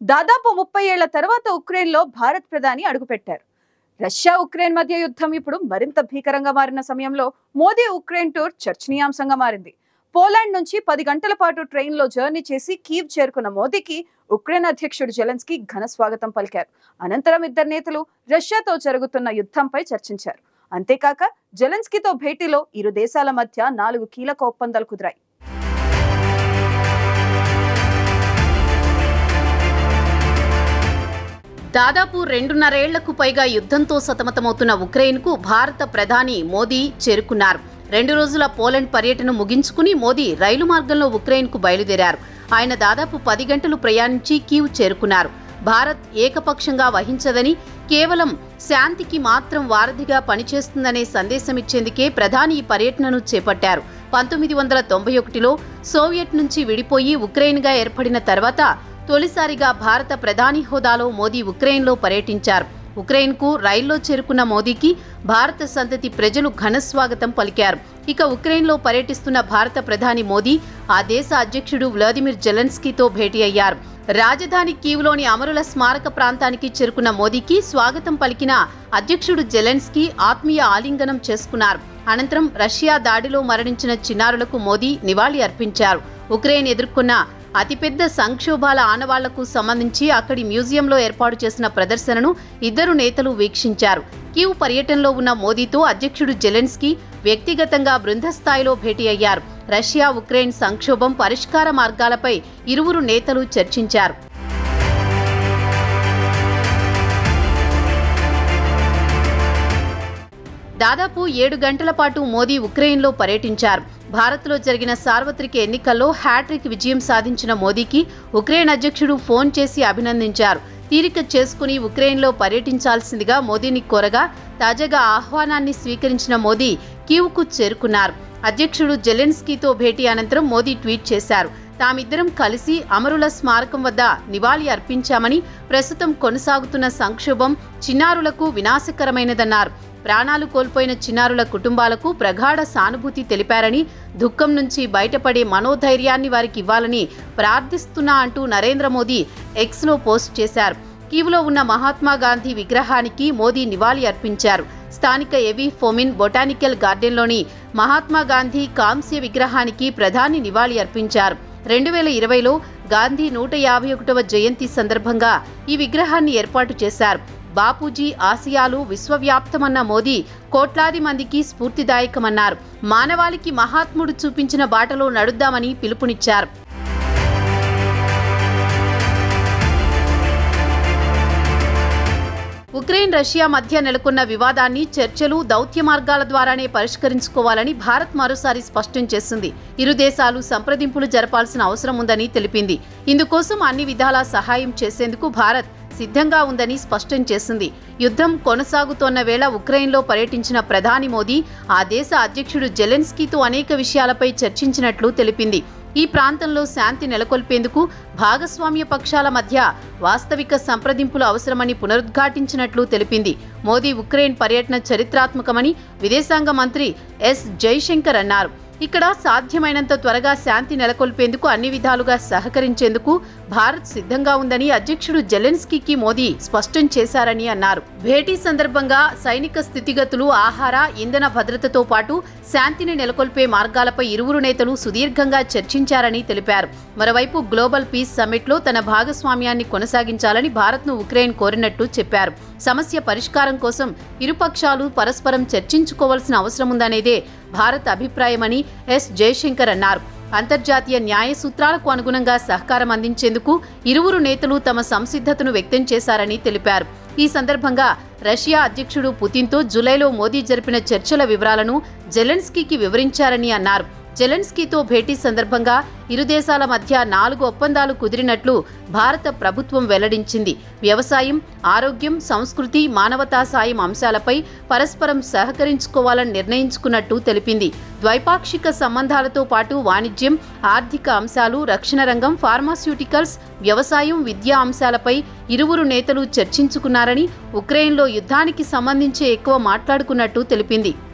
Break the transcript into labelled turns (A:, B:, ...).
A: దాదాపు ముప్పై ఏళ్ల తర్వాత ఉక్రెయిన్లో భారత్ ప్రధాని అడుగుపెట్టారు రష్యా ఉక్రెయిన్ మధ్య యుద్ధం ఇప్పుడు మరింత భీకరంగా మారిన సమయంలో మోదీ ఉక్రెయిన్ టూర్ చర్చనీయాంశంగా మారింది పోలాండ్ నుంచి పది గంటల పాటు ట్రైన్లో జర్నీ చేసి కీవ్ చేరుకున్న మోదీకి ఉక్రెయిన్ అధ్యక్షుడు జెలెన్స్కీ ఘన స్వాగతం పలికారు అనంతరం ఇద్దరు నేతలు రష్యాతో జరుగుతున్న యుద్ధంపై చర్చించారు అంతేకాక జెలెన్స్కీతో భేటీలో ఇరు దేశాల మధ్య నాలుగు కీలక ఒప్పందాలు కుదిరాయి
B: దాదాపు రెండున్నరేళ్లకు పైగా యుద్ధంతో సతమతమవుతున్న ఉక్రెయిన్కు భారత ప్రధాని మోదీ చేరుకున్నారు రెండు రోజుల పోలాండ్ పర్యటన ముగించుకుని మోదీ రైలు మార్గంలో ఉక్రెయిన్కు బయలుదేరారు ఆయన దాదాపు పది గంటలు ప్రయాణించి కీవ్ చేరుకున్నారు భారత్ ఏకపక్షంగా వహించదని కేవలం శాంతికి మాత్రం వారధిగా పనిచేస్తుందనే సందేశమిచ్చేందుకే ప్రధాని ఈ పర్యటనను చేపట్టారు పంతొమ్మిది వందల తొంభై ఒకటిలో సోవియట్ నుంచి విడిపోయి ఉక్రెయిన్గా ఏర్పడిన తర్వాత తొలిసారిగా భారత ప్రధాని హోదాలో మోదీ ఉక్రెయిన్లో పర్యటించారు ఉక్రెయిన్కు రైల్లో చేరుకున్న మోదీకి భారత సంతతి ప్రజలు ఘనస్వాగతం పలికారు ఇక ఉక్రెయిన్లో పర్యటిస్తున్న భారత ప్రధాని మోదీ ఆ దేశ అధ్యక్షుడు వ్లాదిమిర్ జెలెన్స్కీతో భేటీ అయ్యారు రాజధాని కీవ్లోని అమరుల స్మారక ప్రాంతానికి చేరుకున్న మోదీకి స్వాగతం పలికిన అధ్యక్షుడు జెలెన్స్కీ ఆత్మీయ ఆలింగనం చేసుకున్నారు అనంతరం రష్యా దాడిలో మరణించిన చిన్నారులకు మోదీ నివాళి అర్పించారు ఉక్రెయిన్ ఎదుర్కొన్న అతిపెద్ద సంక్షోభాల ఆనవాళ్లకు సంబంధించి అక్కడి మ్యూజియంలో ఏర్పాటు చేసిన ప్రదర్శనను ఇద్దరు నేతలు వీక్షించారు కీవ్ పర్యటనలో ఉన్న మోదీతో అధ్యక్షుడు జెలెన్స్కీ వ్యక్తిగతంగా బృందస్థాయిలో భేటీ అయ్యారు రష్యా ఉక్రెయిన్ సంక్షోభం పరిష్కార మార్గాలపై ఇరువురు నేతలు చర్చించారు దాదాపు ఏడు గంటల పాటు మోదీ ఉక్రెయిన్లో పర్యటించారు భారత్లో జరిగిన సార్వత్రిక ఎన్నికల్లో హ్యాట్రిక్ విజయం సాధించిన మోదీకి ఉక్రెయిన్ అధ్యక్షుడు ఫోన్ చేసి అభినందించారు తీరిక చేసుకుని ఉక్రెయిన్లో పర్యటించాల్సిందిగా మోదీని కోరగా తాజాగా ఆహ్వానాన్ని స్వీకరించిన మోదీ కీవ్కు చేరుకున్నారు అధ్యక్షుడు జెలెన్స్కీతో భేటీ అనంతరం మోదీ ట్వీట్ చేశారు తామిద్దరం కలిసి అమరుల స్మారకం వద్ద నివాళి అర్పించామని ప్రస్తుతం కొనసాగుతున్న సంక్షోభం చిన్నారులకు వినాశకరమైనదన్నారు ప్రాణాలు కోల్పోయిన చిన్నారుల కుటుంబాలకు ప్రగాఢ సానుభూతి తెలిపారని దుఃఖం నుంచి బయటపడే మనోధైర్యాన్ని వారికి ఇవ్వాలని ప్రార్థిస్తున్నా అంటూ నరేంద్ర మోదీ ఎక్స్లో పోస్ట్ చేశారు కీవ్లో ఉన్న మహాత్మా గాంధీ విగ్రహానికి మోదీ నివాళి అర్పించారు స్థానిక ఎవి ఫోమిన్ బొటానికల్ గార్డెన్లోని మహాత్మా గాంధీ కాంస్య విగ్రహానికి ప్రధాని నివాళి అర్పించారు రెండు వేల ఇరవైలో గాంధీ నూట యాభై ఒకటవ జయంతి సందర్భంగా ఈ విగ్రహాన్ని ఏర్పాటు చేశారు బాపూజీ ఆశయాలు విశ్వవ్యాప్తమన్న మోదీ కోట్లాది మందికి స్ఫూర్తిదాయకమన్నారు మానవాళికి మహాత్ముడు చూపించిన బాటలో నడుద్దామని పిలుపునిచ్చారు ఉక్రెయిన్ రష్యా మధ్య నెలకొన్న వివాదాన్ని చర్చలు దౌత్య మార్గాల ద్వారానే పరిష్కరించుకోవాలని భారత్ మరోసారి స్పష్టం చేసింది ఇరు దేశాలు సంప్రదింపులు జరపాల్సిన అవసరం ఉందని తెలిపింది ఇందుకోసం అన్ని విధాలా సహాయం చేసేందుకు భారత్ సిద్ధంగా ఉందని స్పష్టం చేసింది యుద్ధం కొనసాగుతోన్న వేళ ఉక్రెయిన్లో పర్యటించిన ప్రధాని మోదీ ఆ దేశ అధ్యక్షుడు జెలెన్స్కీతో అనేక విషయాలపై చర్చించినట్లు తెలిపింది ఈ ప్రాంతంలో శాంతి నెలకొల్పేందుకు భాగస్వామ్య పక్షాల మధ్య వాస్తవిక సంప్రదింపులు అవసరమని పునరుద్ఘాటించినట్లు తెలిపింది మోదీ ఉక్రెయిన్ పర్యటన చరిత్రాత్మకమని విదేశాంగ మంత్రి ఎస్ జైశంకర్ అన్నారు ఇక్కడ సాధ్యమైనంత త్వరగా శాంతి నెలకొల్పేందుకు అన్ని విధాలుగా సహకరించేందుకు భారత్ సిద్ధంగా ఉందని అధ్యక్షుడు జెలెన్స్కీకి మోదీ స్పష్టం చేశారని అన్నారు భేటీ సందర్భంగా సైనిక స్థితిగతులు ఆహార ఇంధన భద్రతతో పాటు శాంతిని నెలకొల్పే మార్గాలపై ఇరువురు నేతలు సుదీర్ఘంగా చర్చించారని తెలిపారు మరోవైపు గ్లోబల్ పీస్ సమ్మిట్లో తన భాగస్వామ్యాన్ని కొనసాగించాలని భారత్ను ఉక్రెయిన్ కోరినట్టు చెప్పారు సమస్య పరిష్కారం కోసం ఇరుపక్షాలు పరస్పరం చర్చించుకోవాల్సిన అవసరం ఉందనేదే భారత్ అభిప్రాయమని ఎస్ జయశంకర్ అన్నారు అంతర్జాతీయ న్యాయ సూత్రాలకు అనుగుణంగా సహకారం అందించేందుకు ఇరువురు నేతలు తమ సంసిద్ధతను వ్యక్తం చేశారని తెలిపారు ఈ సందర్భంగా రష్యా అధ్యక్షుడు పుతిన్తో జులైలో మోదీ జరిపిన చర్చల వివరాలను జెలెన్స్కీకి వివరించారని అన్నారు జెలెన్స్కీతో భేటీ సందర్భంగా ఇరు దేశాల మధ్య నాలుగు ఒప్పందాలు కుదిరినట్లు భారత ప్రభుత్వం వెల్లడించింది వ్యవసాయం ఆరోగ్యం సంస్కృతి మానవతా సాయం అంశాలపై పరస్పరం సహకరించుకోవాలని నిర్ణయించుకున్నట్టు తెలిపింది ద్వైపాక్షిక సంబంధాలతో పాటు వాణిజ్యం ఆర్థిక అంశాలు రక్షణ రంగం ఫార్మాస్యూటికల్స్ వ్యవసాయం విద్యా అంశాలపై ఇరువురు నేతలు చర్చించుకున్నారని ఉక్రెయిన్లో యుద్ధానికి సంబంధించి ఎక్కువ మాట్లాడుకున్నట్టు తెలిపింది